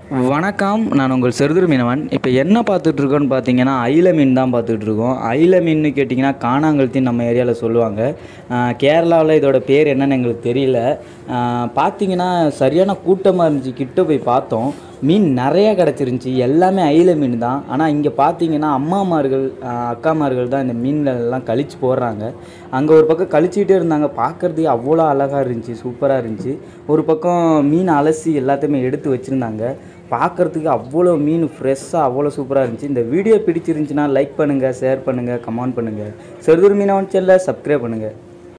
வணக்கம் நான் உங்கள் செருதுர் மீனவன் இப்போ என்ன பார்த்துட்டு இருக்கோன்னு பார்த்தீங்கன்னா ஐல மீன் தான் பார்த்துட்டு இருக்கோம் ஐல மீன்னு கேட்டிங்கன்னா காணாங்கழுத்தின்னு நம்ம ஏரியாவில் சொல்லுவாங்க கேரளாவில் இதோட பேர் என்னன்னு எங்களுக்கு தெரியல ஆஹ் பார்த்தீங்கன்னா சரியான கூட்டமாக இருந்துச்சு கிட்ட போய் பார்த்தோம் மீன் நிறைய கிடச்சிருந்துச்சி எல்லாமே ஐல மீன் தான் ஆனால் இங்கே பார்த்தீங்கன்னா அம்மாமார்கள் ஆஹ் அக்காமார்கள் தான் இந்த மீன்கள் எல்லாம் கழிச்சு போடுறாங்க அங்கே ஒரு பக்கம் கழிச்சிக்கிட்டே இருந்தாங்க பார்க்குறதுக்கு அவ்வளோ அழகாக இருந்துச்சு சூப்பராக இருந்துச்சு ஒரு பக்கம் மீன் அலசி எல்லாத்தையுமே எடுத்து வச்சுருந்தாங்க பார்க்குறதுக்கு அவ்வளோ மீன் ஃப்ரெஷ்ஷாக அவ்வளோ சூப்பராக இருந்துச்சு இந்த வீடியோ பிடிச்சிருந்துச்சுன்னா லைக் பண்ணுங்கள் ஷேர் பண்ணுங்கள் கமெண்ட் பண்ணுங்கள் செருதூர் மீனவன் சேனலை சப்ஸ்கிரைப் பண்ணுங்கள்